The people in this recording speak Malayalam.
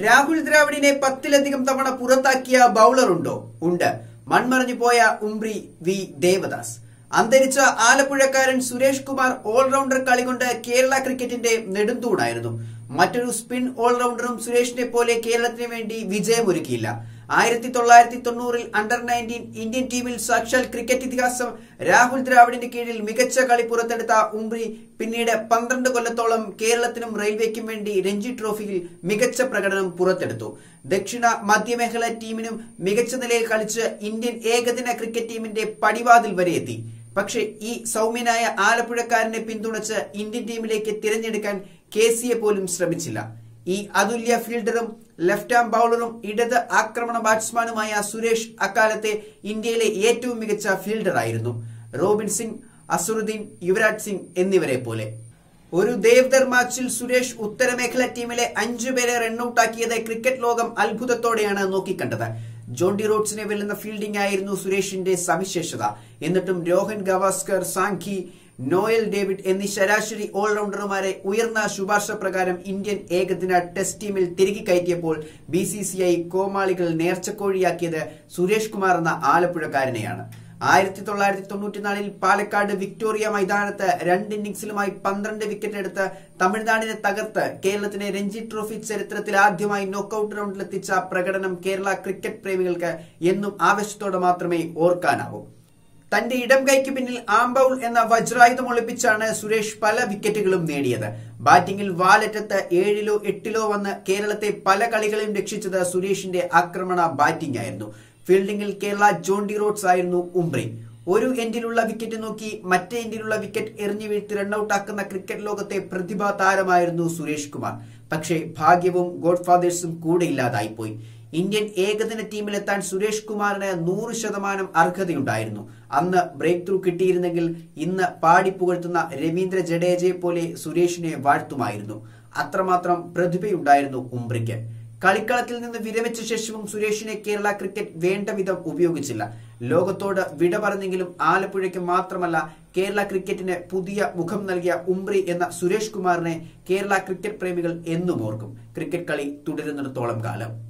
രാഹുൽ ദ്രാവിഡിനെ പത്തിലധികം തവണ പുറത്താക്കിയ ബൗളർ ഉണ്ടോ ഉണ്ട് മൺമറഞ്ഞു പോയ ഉംബ്രി വി ദേവദാസ് അന്തരിച്ച ആലപ്പുഴക്കാരൻ സുരേഷ് കുമാർ ഓൾറൗണ്ടർ കളി കൊണ്ട് കേരള ക്രിക്കറ്റിന്റെ നെടുന്തൂണായിരുന്നു മറ്റൊരു സ്പിൻ ഓൾറൗണ്ടറും സുരേഷിനെ പോലെ കേരളത്തിന് വേണ്ടി വിജയമൊരുക്കിയില്ല ആയിരത്തി തൊള്ളായിരത്തി തൊണ്ണൂറിൽ അണ്ടർ നയൻറ്റീൻ ഇന്ത്യൻ ടീമിൽ സാക്ഷാൽ ക്രിക്കറ്റ് ഇതിഹാസം രാഹുൽ ദ്രാവിഡിന്റെ കീഴിൽ മികച്ച കളി പുറത്തെടുത്ത ഉംബ്രി പിന്നീട് പന്ത്രണ്ട് കൊല്ലത്തോളം കേരളത്തിനും റെയിൽവേക്കും വേണ്ടി രഞ്ജി ട്രോഫിയിൽ മികച്ച പ്രകടനം പുറത്തെടുത്തു ദക്ഷിണ മധ്യമേഖല ടീമിനും മികച്ച നിലയിൽ കളിച്ച് ഇന്ത്യൻ ഏകദിന ക്രിക്കറ്റ് ടീമിന്റെ പടിവാതിൽ വരെ എത്തി പക്ഷേ ഈ സൗമ്യനായ ആലപ്പുഴക്കാരനെ പിന്തുണച്ച് ഇന്ത്യൻ ടീമിലേക്ക് തിരഞ്ഞെടുക്കാൻ കെ സിയെ പോലും ശ്രമിച്ചില്ല ഈ അതുല്യ ഫീൽഡറും ലെഫ്റ്റ് ആം ബൌളറും ഇടത് ആക്രമണ ബാറ്റ്സ്മാനുമായ സുരേഷ് അക്കാലത്തെ ഇന്ത്യയിലെ ഏറ്റവും മികച്ച ഫീൽഡറായിരുന്നു റോബിൻ സിംഗ് അസറുദ്ദീൻ യുവരാജ് സിംഗ് എന്നിവരെ പോലെ ഒരു ദേവ്ദർ മാച്ചിൽ സുരേഷ് ഉത്തരമേഖല ടീമിലെ അഞ്ചുപേരെ റണ്ണൌട്ടാക്കിയത് ക്രിക്കറ്റ് ലോകം അത്ഭുതത്തോടെയാണ് നോക്കിക്കണ്ടത് ജോണ്ടി റോഡ്സിനെ വെല്ലുന്ന ഫീൽഡിംഗ് ആയിരുന്നു സുരേഷിന്റെ സവിശേഷത എന്നിട്ടും രോഹൻ ഗവാസ്കർ സാങ്കി നോയൽ ഡേവിഡ് എന്നീ ശരാശരി ഓൾറൗണ്ടർമാരെ ഉയർന്ന ശുപാർശ പ്രകാരം ഇന്ത്യൻ ഏകദിന ടെസ്റ്റ് ടീമിൽ തിരികെ കയറ്റിയപ്പോൾ ബി സി സി ഐ കോമാളികൾ നേർച്ചക്കോഴിയാക്കിയത് സുരേഷ് കുമാർ എന്ന ആലപ്പുഴക്കാരനെയാണ് ആയിരത്തി തൊള്ളായിരത്തി തൊണ്ണൂറ്റിനാലിൽ പാലക്കാട് വിക്ടോറിയ മൈതാനത്ത് രണ്ട് ഇന്നിംഗ്സിലുമായി പന്ത്രണ്ട് വിക്കറ്റ് എടുത്ത് തമിഴ്നാടിനെ തകർത്ത് കേരളത്തിനെ രഞ്ജി ട്രോഫി ചരിത്രത്തിൽ ആദ്യമായി നോക്കൌട്ട് റൗണ്ടിലെത്തിച്ച പ്രകടനം കേരള ക്രിക്കറ്റ് പ്രേമികൾക്ക് എന്നും ആവശ്യത്തോടെ മാത്രമേ ഓർക്കാനാവൂ തന്റെ ഇടം കൈക്ക് പിന്നിൽ ആംബൌൾ എന്ന വജ്രായുധം ഒളിപ്പിച്ചാണ് സുരേഷ് പല വിക്കറ്റുകളും നേടിയത് ബാറ്റിംഗിൽ വാലറ്റത്ത് ഏഴിലോ എട്ടിലോ വന്ന് കേരളത്തെ പല കളികളെയും രക്ഷിച്ചത് സുരേഷിന്റെ ആക്രമണ ബാറ്റിംഗ് ആയിരുന്നു ഫീൽഡിംഗിൽ കേരള ജോണ്ടി റോഡ്സ് ആയിരുന്നു ഉംബ്രി ഒരു എൻഡിലുള്ള വിക്കറ്റ് നോക്കി മറ്റേ എൻഡിലുള്ള വിക്കറ്റ് എറിഞ്ഞു വീഴ്ത്തി റണ്ണൌട്ടാക്കുന്ന ക്രിക്കറ്റ് ലോകത്തെ പ്രതിഭാ താരമായിരുന്നു സുരേഷ് കുമാർ പക്ഷേ ഭാഗ്യവും ഗോഡ് ഫാദേഴ്സും കൂടെ ഇല്ലാതായിപ്പോയി ഇന്ത്യൻ ഏകദിന ടീമിലെത്താൻ സുരേഷ് കുമാറിന് നൂറ് ശതമാനം അർഹതയുണ്ടായിരുന്നു അന്ന് ബ്രേക്ക് ത്രൂ കിട്ടിയിരുന്നെങ്കിൽ ഇന്ന് പാടിപ്പുകഴ്ത്തുന്ന രവീന്ദ്ര ജഡേജയെ പോലെ സുരേഷിനെ വാഴ്ത്തുമായിരുന്നു അത്രമാത്രം പ്രതിഭയുണ്ടായിരുന്നു ഉംബ്രിക്ക് കളിക്കളത്തിൽ നിന്ന് വിരമിച്ച ശേഷവും സുരേഷിനെ കേരള ക്രിക്കറ്റ് വേണ്ട വിധം ഉപയോഗിച്ചില്ല ലോകത്തോട് വിട പറഞ്ഞെങ്കിലും ആലപ്പുഴയ്ക്ക് മാത്രമല്ല കേരള ക്രിക്കറ്റിന് പുതിയ മുഖം നൽകിയ ഉംബ്രി എന്ന സുരേഷ് കുമാറിനെ കേരള ക്രിക്കറ്റ് പ്രേമികൾ എന്നും ഓർക്കും ക്രിക്കറ്റ് കളി തുടരുന്നിടത്തോളം കാലം